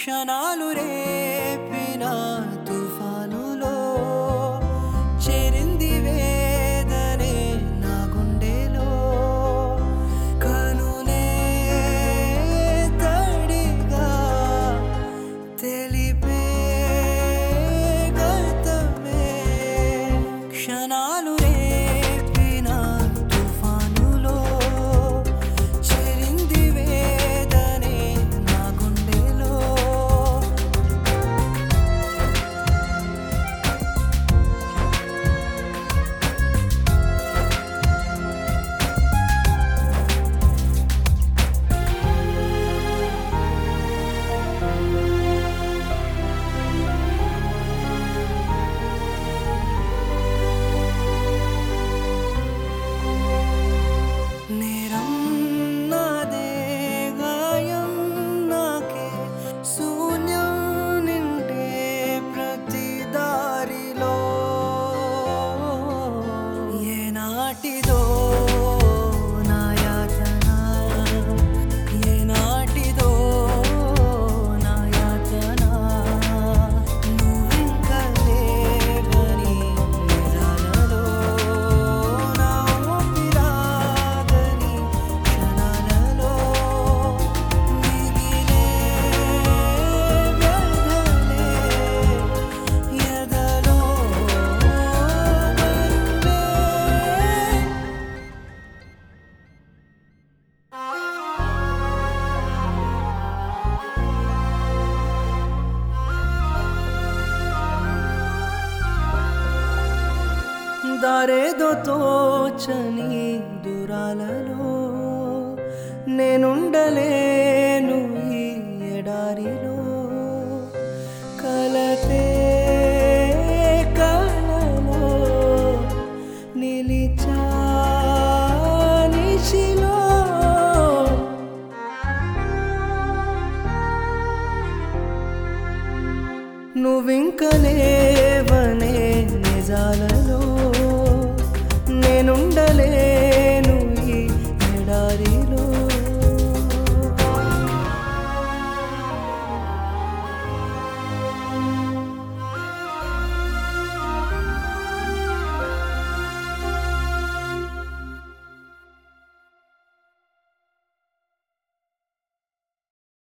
క్షణాలు రేపిన తుఫానులో చేరింది వేదనే నా గుండెలో కనులే తడిగా తెలిపే గతమే క్షణాలు రేపిన తుఫానులో చేరింది వేదనే నా గుండెలో నేరం నాదే గాయం నాకే శూన్యం నిండే ప్రతి దారిలో ఏనాటిదో నా యాతన ఏనాటిదో నా యాతన నువ్వింక లేవని నిజాలలో నా ఊపిరాగని క్షణాలలో మిగిలే వ్యధలే ఎదలో మరువే దారేదో తోచని దూరాలలో నేనుండలేను ఈ ఎడారిలో కలతే కలలో నిలిచా నిశిలో నువ్వింక లేవనే నిజాలలో